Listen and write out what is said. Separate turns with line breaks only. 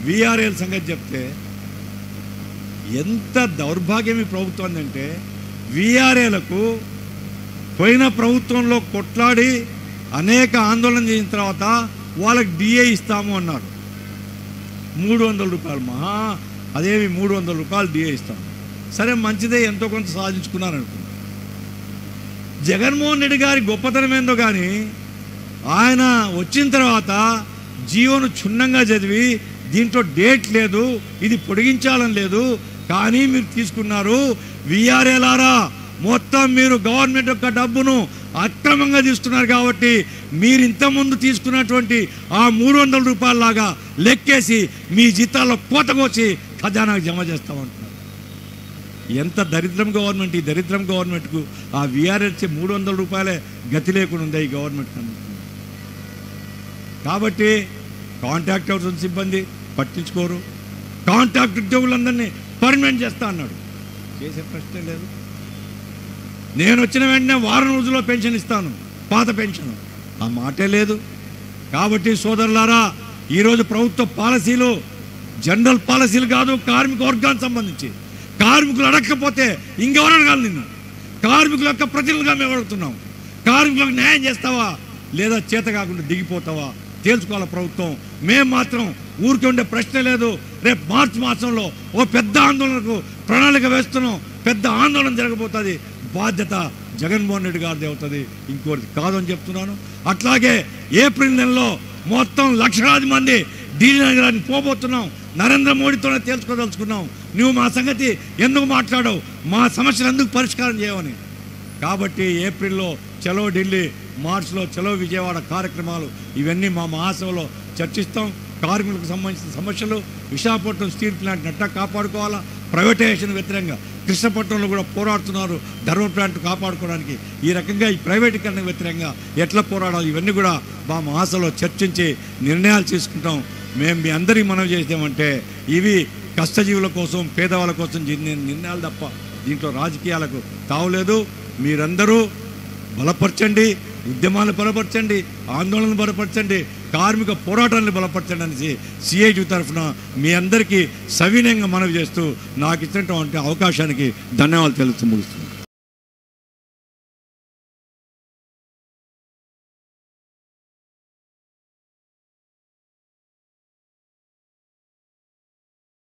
VRL సంగతి చెప్తే ఎంత దౌర్భాగ్యం ఈ ప్రభుత్వం అంటే విఆర్ఏలకు పోయిన ప్రభుత్వంలో కొట్లాడి అనేక ఆందోళన చేసిన తర్వాత వాళ్ళకి డిఏ ఇస్తాము అన్నారు మూడు వందల రూపాయలు మహా అదేమి మూడు వందల రూపాయలు డిఏ ఇస్తాం సరే మంచిదే ఎంతో కొంత సాధించుకున్నారు అనుకున్నాం జగన్మోహన్ రెడ్డి గారి గొప్పతనం ఏందో కానీ ఆయన వచ్చిన తర్వాత జీవోను క్షుణ్ణంగా చదివి దీంట్లో డేట్ లేదు ఇది పొడిగించాలని లేదు కానీ మీరు తీసుకున్నారు విఆర్ఏలారా మొత్తం మీరు గవర్నమెంట్ యొక్క డబ్బును అక్రమంగా తీసుకున్నారు కాబట్టి మీరు ఇంతకుముందు తీసుకున్నటువంటి ఆ మూడు వందల రూపాయలలాగా లెక్కేసి మీ జీతాల్లో కోత కోసి ఖజానాకు జమ చేస్తామంటున్నారు ఎంత దరిద్రం గవర్నమెంట్ ఈ దరిద్రం గవర్నమెంట్కు ఆ విఆర్ఎస్ మూడు వందల రూపాయలే గతి లేకుండా ఉంది ఈ గవర్నమెంట్ కన్నా కాబట్టి కాంట్రాక్ట్ అవుతున్న సిబ్బంది పట్టించుకోరు కాంట్రాక్ట్ ఉద్యోగులందరినీ పర్మనెంట్ చేస్తా అన్నాడు చేసే ప్రశ్నే లేదు నేను వచ్చిన వెంటనే వారం రోజుల్లో పెన్షన్ ఇస్తాను పాత పెన్షన్ ఆ మాటే లేదు కాబట్టి సోదరులారా ఈరోజు ప్రభుత్వ పాలసీలు జనరల్ పాలసీలు కాదు కార్మిక వర్గానికి సంబంధించి కార్మికులు అడగకపోతే ఇంకెవరు అడగాలి నిన్ను కార్మికుల యొక్క ప్రతినిధులుగా మేము అడుగుతున్నాం కార్మికులకు న్యాయం చేస్తావా లేదా చేత కాకుండా దిగిపోతావా తేల్చుకోవాలి ప్రభుత్వం మేము మాత్రం ఊరికి ఉండే ప్రశ్న లేదు రేపు మార్చి మాసంలో ఓ పెద్ద ఆందోళనకు ప్రణాళిక వేస్తున్నాం పెద్ద ఆందోళన జరగబోతుంది బాధ్యత జగన్మోహన్ రెడ్డి గారిది అవుతుంది ఇంకోటి కాదని చెప్తున్నాను అట్లాగే ఏప్రిల్ నెలలో మొత్తం లక్షలాది మంది ఢిల్లీ నగరానికి పోబోతున్నాం నరేంద్ర మోడీతోనే తేల్చుకోదలుచుకున్నాం నువ్వు మా సంగతి ఎందుకు మాట్లాడవు మా సమస్యలు ఎందుకు పరిష్కారం చేయవని కాబట్టి ఏప్రిల్లో చలో ఢిల్లీ మార్చిలో చలో విజయవాడ కార్యక్రమాలు ఇవన్నీ మా మహాసభలో చర్చిస్తాం కార్మికులకు సంబంధించిన సమస్యలు విశాఖపట్నం స్టీల్ ప్లాంట్ నట్టా కాపాడుకోవాలా ప్రైవేటైజేషన్ వ్యతిరేకంగా కృష్ణపట్నంలో కూడా పోరాడుతున్నారు ధర్మ ప్లాంట్ కాపాడుకోవడానికి ఈ రకంగా ఈ ప్రైవేటీకరణ వ్యతిరేకంగా ఎట్లా పోరాడాలి ఇవన్నీ కూడా మా మహాసభలో చర్చించి నిర్ణయాలు తీసుకుంటాం మేము మీ అందరికీ మనం చేసామంటే ఇవి కష్టజీవుల కోసం పేదవాళ్ళ కోసం జరిగిన నిర్ణయాలు తప్ప దీంట్లో రాజకీయాలకు తావులేదు మీరందరూ బలపరచండి ఉద్యమాలను బలపరచండి ఆందోళనలు బలపరచండి కార్మిక పోరాటాలను బలపరచండి అనేసి సిఐటి తరఫున మీ అందరికీ సవినయంగా మనవి చేస్తూ నాకు ఇచ్చినటువంటి అవకాశానికి ధన్యవాదాలు తెలుస్తూ ముగిస్తున్నాను